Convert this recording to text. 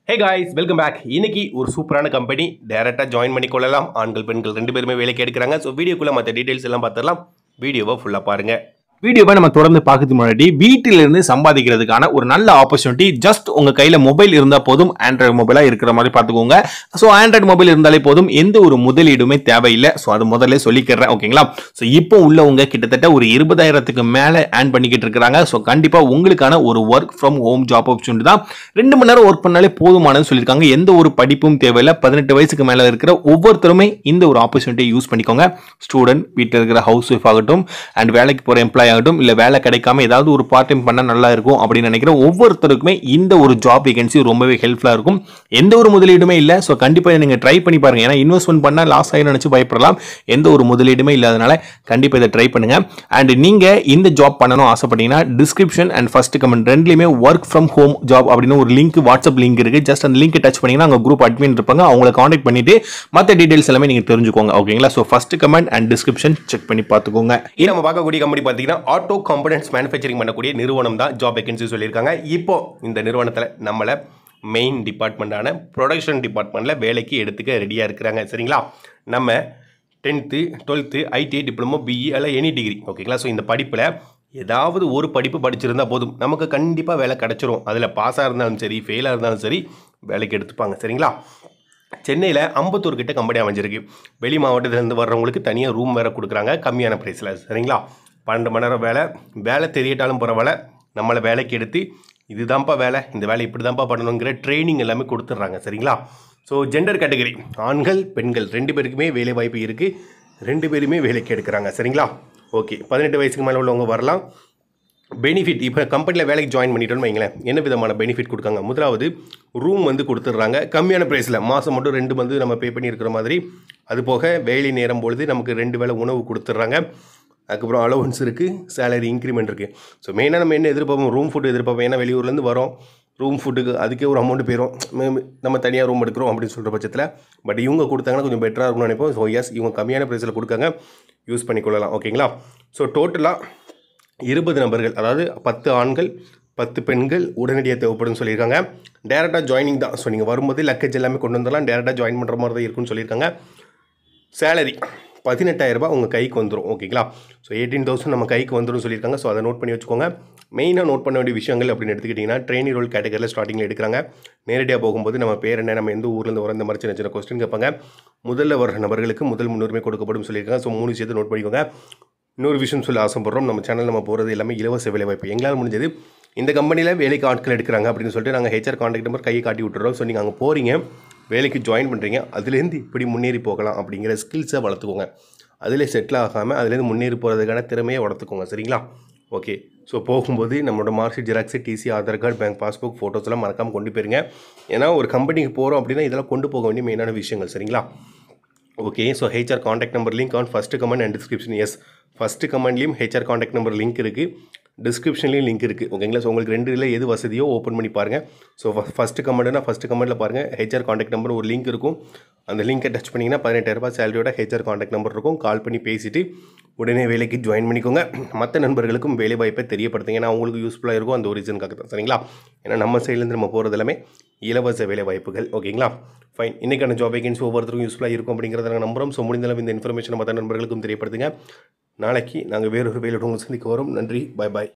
hey guys welcome back இன்னைக்கு ஒரு சூப்பரான கம்பெனி டேரெக்டாக ஜாயின் பண்ணி கொள்ளலாம் ஆண்கள் பெண்கள் ரெண்டு பேருமே வேலைக்கு எடுக்கிறாங்க ஸோ வீடியோக்குள்ளே மற்ற டீட்டெயில்ஸ் எல்லாம் பார்த்துடலாம் வீடியோவை ஃபுல்லாக பாருங்கள் வீடியோவை நம்ம தொடர்ந்து பார்க்கறதுக்கு முன்னாடி வீட்டில இருந்து சம்பாதிக்கிறதுக்கான ஒரு நல்ல ஆப்பர்ச்சுனிட்டி ஜஸ்ட் உங்க கையில மொபைல் இருந்தா போதும் ஆண்ட்ராய்டு மொபைலா இருக்கிற மாதிரி பார்த்துக்கோங்க ஸோ ஆண்ட்ராய்டு மொபைல் இருந்தாலே போதும் எந்த ஒரு முதலீடுமே தேவையில்லை ஸோ அது முதல்ல சொல்லிக்கிறேன் ஓகேங்களா ஸோ இப்போ உள்ளவங்க கிட்டத்தட்ட ஒரு இருபதாயிரத்துக்கு மேலே ஆன் பண்ணிக்கிட்டு இருக்கிறாங்க ஸோ கண்டிப்பா உங்களுக்கான ஒரு work from home job opportunity தான் ரெண்டு மணி நேரம் ஒர்க் பண்ணாலே போதுமானது சொல்லியிருக்காங்க எந்த ஒரு படிப்பும் தேவையில்லை பதினெட்டு வயசுக்கு மேலே இருக்கிற ஒவ்வொருத்தருமே இந்த ஒரு ஆப்பர்ச்சுனிட்டியை யூஸ் பண்ணிக்கோங்க ஸ்டூடெண்ட் வீட்டில் இருக்கிற ஹவுஸ் ஒய்ஃப் ஆகட்டும் அண்ட் வேலைக்கு போகிற எம்ப்ளாய் ஆகட்டும் இல்லை வேலை கிடைக்காம ஏதாவது ஒரு பார்ட் டைம் பண்ணால் நல்லா இருக்கும் அப்படின்னு நினைக்கிற ஒவ்வொருத்தருக்குமே இந்த ஒரு ஜாப் வேகன்சி ரொம்பவே ஹெல்ப்ஃபுல்லாக இருக்கும் எந்த ஒரு முதலீடுமே இல்லை ஸோ கண்டிப்பாக நீங்கள் ட்ரை பண்ணி பாருங்க ஏன்னா இன்வெஸ்ட்மெண்ட் பண்ணால் லாஸ் ஆகி நினச்சி பயப்படலாம் எந்த ஒரு முதலீடுமே இல்லாதனால கண்டிப்பாக இதை ட்ரை பண்ணுங்க அண்ட் நீங்கள் இந்த ஜாப் பண்ணணும் ஆசைப்பட்டீங்கன்னா டிஸ்கிரிப்ஷன் அண்ட் ஃபர்ஸ்ட் கமெண்ட் ரெண்டுலையுமே ஒர்க் ஃப்ரம் ஹோம் ஜாப் அப்படின்னு ஒரு லிங்க் வாட்ஸ்அப் லிங்க் இருக்கு ஜஸ்ட் அந்த லிங்க் டச் பண்ணீங்கன்னா அங்கே குரூப் அட்மின் இருப்பாங்க அவங்கள காண்டாக்ட் பண்ணிட்டு மற்ற டீடைல்ஸ் எல்லாமே நீங்கள் தெரிஞ்சுக்கோங்க ஓகேங்களா so first comment and description check பண்ணி பார்த்துக்கோங்க இது நம்ம பார்க்கக்கூடிய கம்பெனி பார்த்தீங்கன்னா ஆட்டோ காம்பனன்ட்ஸ் மேனுஃபேக்சரிங் பண்ணக்கூடிய நிறுவனம் தான் ஜாப் வேகன்சி சொல்லியிருக்காங்க இப்போ இந்த நிறுவனத்தில் நம்மளை மெயின் டிபார்ட்மெண்ட்டான ப்ரொடக்ஷன் டிபார்ட்மெண்ட்டில் வேலைக்கு எடுத்துக்க ரெடியாக இருக்கிறாங்க சரிங்களா நம்ம tenth twelfth ITI diploma BE அல்ல எனி டிகிரி ஓகேங்களா ஸோ இந்த படிப்பில் ஏதாவது ஒரு படிப்பு படிச்சிருந்தா போதும் நமக்கு கண்டிப்பாக வேலை கிடச்சிரும் அதில் பாஸாக இருந்தாலும் சரி ஃபெயிலாக இருந்தாலும் சரி வேலைக்கு எடுத்துப்பாங்க சரிங்களா சென்னையில் அம்பத்தூர் கிட்ட கம்பெனி அமைஞ்சிருக்கு வெளி மாவட்டத்திலேருந்து வர்றவங்களுக்கு தனியாக ரூம் வேறு கொடுக்குறாங்க கம்மியான ப்ரைஸில் சரிங்களா பன்னெண்டு மணி நேரம் வேலை வேலை தெரியட்டாலும் பரவாயில்ல நம்மளை வேலைக்கு எடுத்து இதுதான்ப்பா வேலை இந்த வேலை இப்படி தான்ப்பா பண்ணணுங்கிற ட்ரைனிங் எல்லாமே கொடுத்துட்றாங்க சரிங்களா ஸோ ஜெண்டர் கேட்டகரி ஆண்கள் பெண்கள் ரெண்டு பேருக்குமே வேலை வாய்ப்பு இருக்குது ரெண்டு பேருமே வேலைக்கு எடுக்கிறாங்க சரிங்களா ஓகே பதினெட்டு வயசுக்கு மேலே உள்ளவங்க வரலாம் பெனிஃபிட் இப்போ கம்பெனியில் வேலைக்கு ஜாயின் பண்ணிட்டோம்னு வைங்களேன் என்ன விதமான பெனிஃபிட் கொடுக்காங்க முதலாவது ரூம் வந்து கொடுத்துட்றாங்க கம்மியான ப்ரைஸில் மாதம் மட்டும் ரெண்டு வந்து நம்ம பே பண்ணியிருக்கிற மாதிரி அது போக வேலை நேரம் பொழுது நமக்கு ரெண்டு வேளை உணவு கொடுத்துட்றாங்க அதுக்கப்புறம் அலவன்ஸ் இருக்குது சேலரி இன்க்ரிமெண்ட் இருக்குது ஸோ மெயினாக நம்ம என்ன எதிர்பார்ப்போம் ரூம் ஃபுட்டு எதிர்பார்ப்போம் ஏன்னா வெளியூர்லேருந்து வரோம் ரூம் ஃபுட்டுக்கு அதுக்கே ஒரு அமௌண்ட் போயிடும் மே- நம்ம தனியாக ரூம் எடுக்கிறோம் அப்படின்னு சொல்கிற பட்சத்தில் பட் இவங்க கொடுத்தாங்கன்னா கொஞ்சம் பெட்டராக இருக்கும்னு நினைப்போம் ஸோ எஸ் இவங்க கம்மியான ப்ரைஸில் கொடுக்காங்க யூஸ் பண்ணிக்கொள்ளலாம் ஓகேங்களா ஸோ டோட்டலாக இருபது நபர்கள் அதாவது பத்து ஆண்கள் பத்து பெண்கள் உடனடியாக தேவைப்படும்னு சொல்லியிருக்காங்க டேரெக்டாக ஜாயினிங் தான் ஸோ நீங்கள் வரும்போது லக்கேஜ் எல்லாமே கொண்டு வந்துடலாம் டேரெக்டாக ஜாயின் பண்ணுற மாதிரி தான் இருக்குன்னு சொல்லியிருக்காங்க சேலரி பதினெட்டாயிரரூபா உங்கள் கைக்கு வந்துடும் ஓகேங்களா ஸோ எயிட்டீன் தௌசண்ட் நம்ம கைக்கு வந்துடும் சொல்லியிருக்காங்க ஸோ அதை நோட் பண்ணி வச்சுக்கோங்க மெயினாக நோட் பண்ண வேண்டிய விஷயங்கள் அப்படின்னு எடுத்துக்கிட்டிங்கன்னா ட்ரெயினி ரோல் கேட்டகரியில் ஸ்டார்டிங்கில் எடுக்கிறாங்க நேரடியாக போகும்போது நம்ம பேர் என்ன நம்ம எந்த ஊர்லேருந்து வர இந்த மாதிரி சின்ன சின்ன கொஸ்டின் கேட்பாங்க முதல்ல வர நபர்களுக்கு முதல் முன்னுரிமை கொடுக்கப்படும் சொல்லியிருக்காங்க ஸோ மூணு சேர்த்து நோட் பண்ணிக்கோங்க இன்னொரு விஷயம் சொல்ல ஆசைப்படுறோம் நம்ம சேனல் நம்ம போகிறது எல்லாமே இலவச வேலைவாய்ப்பு எங்களால் முடிஞ்சது இந்த கம்பெனியில் வேலைக்கு ஆட்கள் எடுக்கிறாங்க அப்படின்னு சொல்லிட்டு நாங்கள் ஹெச்ஆர் கான்டாக்ட் நம்பர் கையை காட்டி விட்டுறோம் ஸோ நீங்கள் அங்கே போகிறீங்க வேலைக்கு ஜாயின் பண்ணுறீங்க அதுலேருந்து இப்படி முன்னேறி போகலாம் அப்படிங்கிற ஸ்கில்ஸை வளர்த்துக்கோங்க அதில் செட்டில் ஆகாமல் அதுலேருந்து முன்னேறி போகிறதுக்கான திறமையை வளர்த்துக்கோங்க சரிங்களா ஓகே ஸோ போகும்போது நம்மளோட mark sheet xerox TC Aadhaar card bank passbook photos எல்லாம் மறக்காமல் கொண்டு போயிருங்க ஏன்னா ஒரு கம்பெனிக்கு போகிறோம் அப்படின்னா இதெல்லாம் கொண்டு போக வேண்டிய மெயினான விஷயங்கள் சரிங்களா okay so HR contact number link on first comment and description yes first கமெண்ட்லேயும் ஹெச்ஆர் காண்டாக்ட் நம்பர் லிங்க் இருக்குது டிஸ்கிரிப்ஷன்லேயும் லிங்க் இருக்குது ஓகேங்களா ஸோ உங்களுக்கு ரெண்டு இதில் எது வசதியோ ஓப்பன் பண்ணி பாருங்கள் ஸோ ஃபஸ்ட்டு கமெண்ட்னா ஃபஸ்ட்டு கமெண்ட்டில் பாருங்கள் ஹெச்ஆர் காண்டாக்ட் நம்பர் ஒரு லிங்க் இருக்கும் அந்த லிங்கை டச் பண்ணிங்கன்னா பதினெட்டாயிரரூபா சேலரியோட ஹெச்ஆர் காண்டாக்ட் நம்பர் இருக்கும் கால் பண்ணி பேசிட்டு உடனே வேலைக்கு ஜாயின் பண்ணிக்கோங்க மற்ற நண்பர்களுக்கும் வேலை வாய்ப்பை தெரியப்படுத்துங்க ஏன்னா அவங்களுக்கு யூஸ்ஃபுல்லாக இருக்கும் அந்த ஒரு ரீசனுக்காக தான் சரிங்களா ஏன்னா நம்ம சைட்லேருந்து நம்ம போகிறது எல்லாமே இலவச வேலை வாய்ப்புகள் ஓகேங்களா ஃபைன் இன்றைக்கான ஜாப் வேகன்சி ஒவ்வொருத்தருக்கும் யூஸ்ஃபுல்லாக இருக்கும் அப்படிங்கிறத நாங்கள் நம்புகிறோம் ஸோ முடிந்தளவு இந்த இன்ஃபர்மேஷன் மற்ற நண்பர்களுக்கும் தெரியப்படுத்துங்க நாளைக்கு நாங்கள் வேறொரு வேலையோட உங்களை சந்திக்க வரோம் நன்றி பாய் பாய்